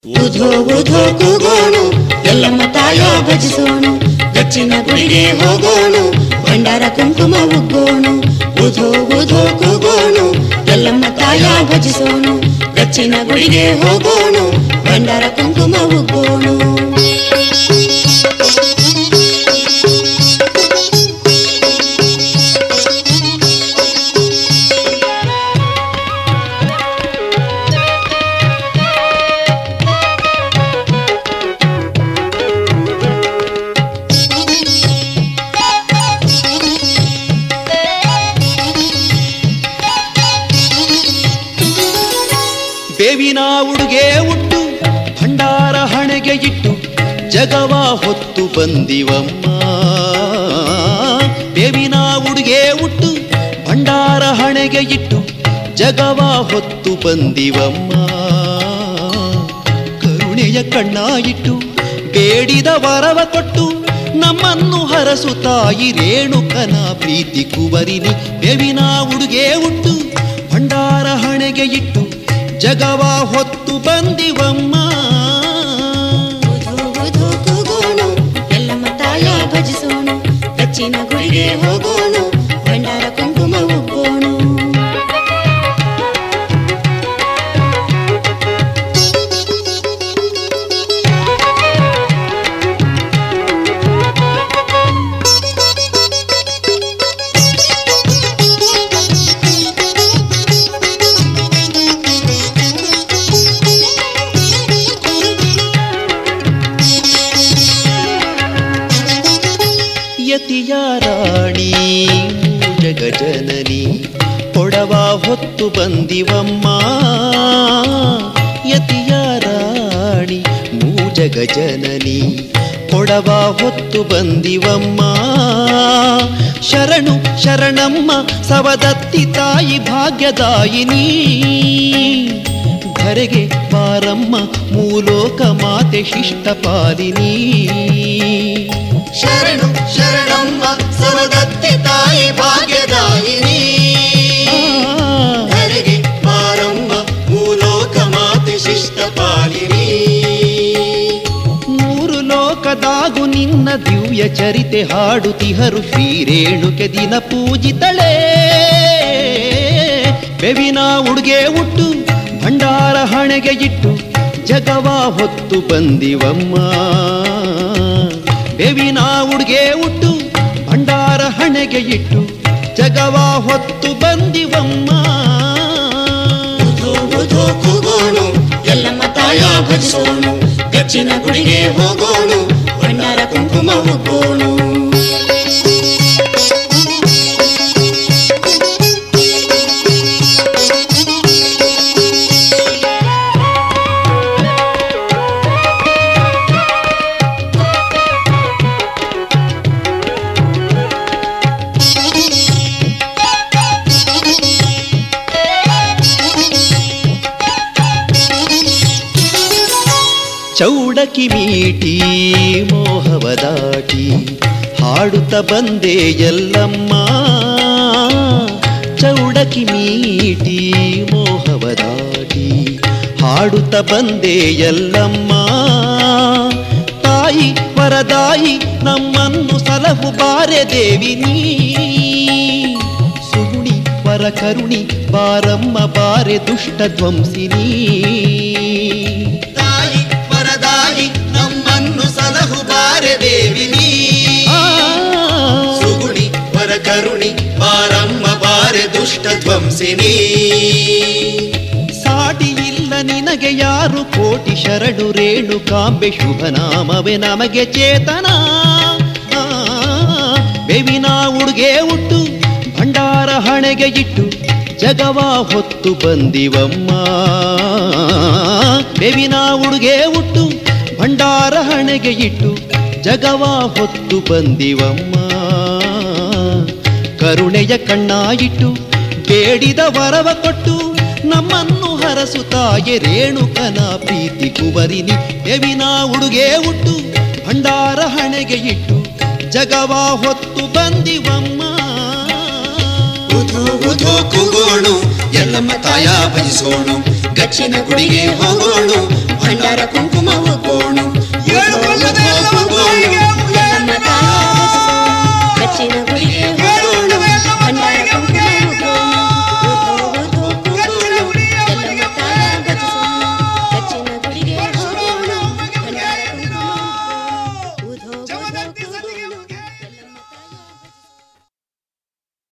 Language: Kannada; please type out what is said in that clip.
ಊಧೋ ಊಧೋ ಕೂಗೋಣು ಎಲ್ಲಮ್ಮ ತಾಯ ಭಜಿಸೋಣು ಗಚ್ಚಿನ ಗುಡಿಗೆ ಹೋಗೋಣು ಭಂಡಾರ ಕುಂಕುಮ ಉಗ್ಗೋಣು ಊಧೋ ಊಧೋ ಕೂಗೋಣು ಎಲ್ಲಮ್ಮ ತಾಯ ಭಜಿಸೋಣು ಗಚ್ಚಿನ ಗುಡಿಗೆ ಹೋಗೋಣು ಭಂಡಾರ ಕುಂಕುಮ ಉಗ್ಗೋಣು ಬೇವಿನ ಉಡುಗೆ ಉಟ್ಟು ಭಂಡಾರ ಹಣೆಗೆ ಇಟ್ಟು ಜಗವ ಹೊತ್ತು ಬಂದಿವಮ್ಮ ಬೇವಿನ ಉಡುಗೆ ಉಟ್ಟು ಭಂಡಾರ ಹಣೆಗೆ ಇಟ್ಟು ಜಗವ ಹೊತ್ತು ಬಂದಿವಮ್ಮ ಕರುಣೆಯ ಕಣ್ಣ ಇಟ್ಟು ಬೇಡಿದ ವರವ ಕೊಟ್ಟು ನಮ್ಮನ್ನು ಹರಸು ತಾಯಿ ರೇಣುಕನ ಪ್ರೀತಿ ಕುವರಿನಿ ಬೇವಿನ ಉಡುಗೆ ಉಟ್ಟು ಭಂಡಾರ ಹಣೆಗೆ ಇಟ್ಟು ಜಗವ ಹೊತ್ತು ಬಂದಿವಮ್ಮ ಊಧೋ ಊಧೋ ಕೂಗೋಣು ಎಲ್ಲಮ್ಮ ತಾಯ ಭಜಿಸೋಣು ಗಚ್ಚಿನ ಗುಡಿಗೆ ಹೋಗೋಣು ಭಂಡಾರ ಕುಂಕುಮ ಉಗ್ಗೋಣು ಯತಿಯ ರಾಣಿ ಜಗಜನನಿ ಕೊಡವ ಹೊತ್ತು ಬಂದಿವಮ್ಮ ಯತಿಯ ರಾಣಿ ಮೂಜಗಜನನಿ ಕೊಡವ ಹೊತ್ತು ಬಂದಿವಮ್ಮ ಶರಣು ಶರಣಮ್ಮ ಸವದತ್ತಿ ತಾಯಿ ಭಾಗ್ಯದಾಯಿನಿ ಧರೆಗೆ ಬಾರಮ್ಮ ಮೂಲೋಕ ಮಾತೆ ಶಿಷ್ಟ ಪಾಲಿನಿ ಶರಣು ಶರಣಮ್ಮ ಸವದತ್ತಿ ತಾಯಿ ಭಾಗ್ಯದಾಯಿನಿ ಧರೆಗೆ ಬಾರಮ್ಮ ಮೂಲೋಕ ಮಾತೆ ಶಿಷ್ಟ ಪಾಲಿನಿ ಮೂರು ಲೋಕದಾಗು ನಿನ್ನ ದಿವ್ಯ ಚರಿತೆ ಹಾಡುತಿಹರು ಶ್ರೀರೇಣುಕೆ ದಿನ ಪೂಜಿತಳೆ ಬೆವಿನ ಉಡುಗೆ ಉಟ್ಟು ಭಂಡಾರ ಹಣೆಗೆ ಇಟ್ಟು ಜಗವ ಹೊತ್ತು ಬಂದಿವಮ್ಮ ಬೆವಿನ ಉಡುಗೆ ಉಟ್ಟು ಭಂಡಾರ ಹಣೆಗೆ ಇಟ್ಟು ಜಗವ ಹೊತ್ತು ಬಂದಿವಮ್ಮ ಊಧೋ ಊಧೋ ಕೂಗೋಣು ಎಲ್ಲಮ್ಮ ತಾಯ ಭಜಿಸೋಣು ಗಚ್ಚಿನ ಗುಡಿಗೆ ಹೋಗೋಣು ಭಂಡಾರ ಕುಂಕುಮ ಉಗ್ಗೋಣು ಚೌಡಕಿ ಮೀಟಿ ಮೋಹವ ದಾಟಿ ಹಾಡುತ್ತ ಬಂದೆ ಎಲ್ಲಮ್ಮ ಚೌಡಕಿ ಮೀಟಿ ಮೋಹವ ದಾಟಿ ಹಾಡುತ್ತ ಬಂದೆ ಎಲ್ಲಮ್ಮ ತಾಯಿ ವರದಾಯಿ ನಮ್ಮನ್ನು ಸಲಹು ಬಾರೆ ದೇವಿ ನೀ ಸುಗುಣಿ ವರ ಕರುಣಿ ಬಾರಮ್ಮ ಬಾರೆ ದುಷ್ಟ ಧ್ವಂಸಿನಿ ತಾಯಿ ವರದಾಯಿ ನಮ್ಮನ್ನು ಸಲಹು ಬಾರೆ ದೇವಿನಿ ಆ, ಸುಗುಣಿ ವರ ಕರುಣಿ ಬಾರಮ್ಮ ಬಾರೆ ದುಷ್ಟ ಧ್ವಂಸಿನಿ ಸಾಟಿ ಇಲ್ಲ ನಿನಗೆ ಯಾರು ಕೋಟಿ ಶರಣು ರೇಣು ಕಾಂಬೆ ಶುಭ ನಾಮವೇ ನಮಗೆ ಚೇತನ ಆ, ಬೇವಿನ ಉಡುಗೆ ಉಟ್ಟು ಭಂಡಾರ ಹಣೆಗೆ ಇಟ್ಟು ಜಗವ ಹೊತ್ತು ಬಂದಿವಮ್ಮ ಬೇವಿನ ಉಡುಗೆ ಉಟ್ಟು ಭಂಡಾರ ಹಣೆಗೆ ಇಟ್ಟು ಜಗವ ಹೊತ್ತು ಬಂದಿವಮ್ಮ ಕರುಣೆಯ ಕಣ್ಣ ಇಟ್ಟು ಬೇಡಿದ ವರವ ಕೊಟ್ಟು ನಮ್ಮನ್ನು ಹರಸು ತಾಯೆ ರೇಣುಕನ ಪ್ರೀತಿ ಕುವರಿನಿ ಬೇವಿನ ಉಡುಗೆ ಉಟ್ಟು ಭಂಡಾರ ಹಣೆಗೆ ಇಟ್ಟು ಜಗವ ಹೊತ್ತು ಬಂದಿವಮ್ಮ ಉಧೋ ಉಧೋ ಕೂಗೋಣು ಎಲ್ಲಮ್ಮ ತಾಯ ಭಜಿಸೋಣು ಗಚ್ಚಿನ ಗುಡಿಗೆ ಹೋಗೋಣ ಭಂಡಾರ ಕುಂಕುಮ